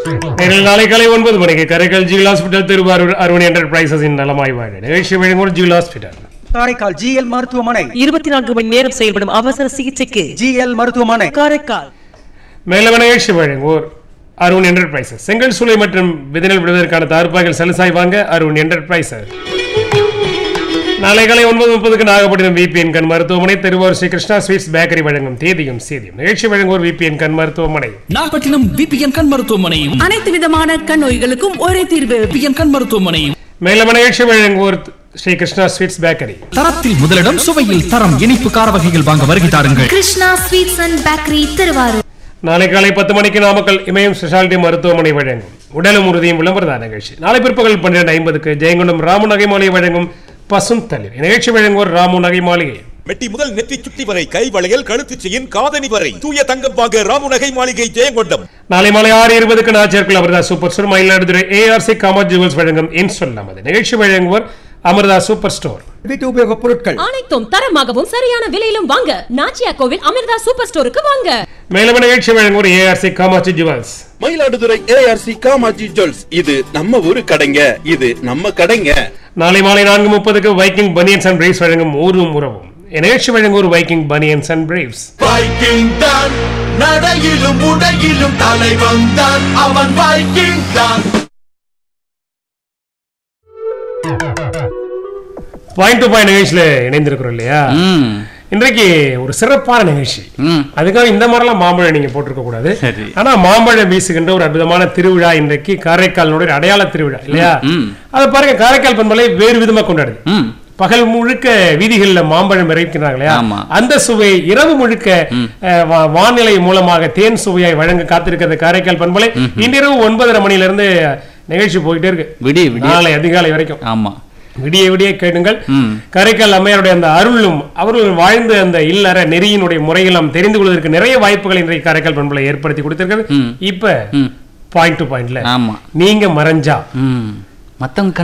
நேரில் நாளை காலை ஒன்பது மணிக்கு கரைக்கல் ஜிவில் ஹாஸ்பிட்டல் திருவாரூர் அருண் என்டர்பிரைசஸின் நலமாய் வாழ நிகழ்ச்சி வழங்குவோர் ஜிவில் ஹாஸ்பிட்டல் காரைக்கால் ஜிஎல் மருத்துவமனை இருபத்தி நான்கு மணி நேரம் செயல்படும் அவசர சிகிச்சைக்கு ஜிஎல் மருத்துவமனை காரைக்கால் மேலும் நிகழ்ச்சி வழங்குவோர் அருண் என்டர்பிரைசஸ் செங்கல் சூளை மற்றும் விதனல் விடுவதற்கான தார்ப்பாய்கள் சலுசாய் வாங்க அருண் என்டர்பிரைசஸ் நாளை காலை ஒன்பது முப்பதுக்கு நாகப்பட்டினம் விபிஎன் கண் மருத்துவமனை திருவாரூர் ஸ்ரீ கிருஷ்ணா ஸ்வீட்ஸ் பேக்கரி வழங்கும் தேதியும் சேதியும் நிகழ்ச்சி வழங்குவோர் விபிஎன் கண் மருத்துவமனை நாகப்பட்டினம் விபிஎன் கண் மருத்துவமனையும் அனைத்து விதமான கண் நோய்களுக்கும் ஒரே தீர்வு விபிஎன் கண் மருத்துவமனையும் மேலும் நிகழ்ச்சி வழங்குவோர் ஸ்ரீ கிருஷ்ணா ஸ்வீட்ஸ் பேக்கரி தரத்தில் முதலிடம் சுவையில் தரம் இனிப்பு கார வகைகள் வாங்க வருகை தாருங்கள் Krishna sweets and bakery Thiruvarur நாளை காலை பத்து மணிக்கு நாமக்கல் இமயம் ஸ்பெஷாலிட்டி மருத்துவமனை வழங்கும் உடலும் உறுதியும் விளம்பரதான நிகழ்ச்சி நாளை பிற்பகல் பன்னிரண்டு ஐம்பதுக்கு ஜெயங்கொண்டம் ராமு நகை மாளிகை வழங்கும் பசும் தளிர் நிகழ்ச்சி வழங்குவோர் ராமு நகை மாளிகை மெட்டி முதல் நெற்றி சுட்டி வரை கை வளையல் கழுத்து செயின் காதணி வரை தூய தங்கம் வாங்க ராமுநகை மாளிகை ஜெயங்கொண்டம் நாளை மாலை ஆறு இருபதுக்கு நாச்சேர்க்குள் Amirtha super store Mayiladuthurai ARC Kamath jewels வழங்கும் இன்சொல் நமது நிகழ்ச்சி வழங்குவோர் அமிர்தா சூப்பர் ஸ்டோர் வீட்டு உபயோகப் பொருட்கள் அனைத்தும் தரமாகவும் சரியான விலையிலும் வாங்க நாச்சியா கோவில் அமிர்தா சூப்பர் ஸ்டோருக்கு வாங்க மேலும் நிகழ்ச்சி வழங்குவோர் ARC Kamatchi jewels Mayiladuthurai ARC Kamatchi jewels இது நம்ம ஊரு கடைங்க இது நம்ம கடைங்க நாளை மாலை நான்கு முப்பதுக்கு வைக்கிங் பனியன்ஸ் அண்ட் பிரேவ்ஸ் வழங்கும் ஊரும் உறவும் நிகழ்ச்சி வழங்குவோர் Viking banians and briefs Viking தான் நடையிலும் உடையிலும் தலைவன் தான் அவன் வைக்கிங் தான் பாயிண்ட் டு பாயிண்ட் நிகழ்ச்சியில இணைந்திருக்கிறோம் இல்லையா இன்றைக்கு ஒரு சிறப்பான நிகழ்ச்சி அதுக்காக இந்த மாதிரிலாம் மாம்பழம் நீங்க போட்டிருக்க கூடாது ஆனா மாம்பழம் வீசுகின்ற ஒரு அற்புதமான திருவிழா இன்றைக்கு காரைக்காலினுடைய ஒரு அடையாள திருவிழா இல்லையா அதை பாருங்க காரைக்கால் பண்பலை வேறு விதமா கொண்டாடுது பகல் முழுக்க வீதிகள்ல மாம்பழம் இறைக்கிறாங்க இல்லையா அந்த சுவை இரவு முழுக்க அஹ், வா- வானிலை மூலமாக தேன் சுவையாய் வழங்க காத்திருக்கிறது காரைக்கால் பண்பலை இன்றிரவு ஒன்பதரை மணில இருந்து நிகழ்ச்சி போயிட்டே இருக்கு விடிய விடிய நாளை அதிகாலை வரைக்கும் ஆமா விடிய விடிய கேளுங்கள் கரைக்கால் அம்மையாருடைய அந்த அருளும் அவர்கள் வாழ்ந்த அந்த இல்லற நெறியினுடைய முறையில் நாம் தெரிந்து கொள்வதற்கு நிறைய வாய்ப்புகள் இன்றைக்கு காரைக்கால் பண்பலை ஏற்படுத்தி கொடுத்திருக்கிறது இப்ப பாயிண்ட் டு பாயிண்ட்ல ஆமா நீங்க மறைஞ்சா ம் மத்தவங்க கண்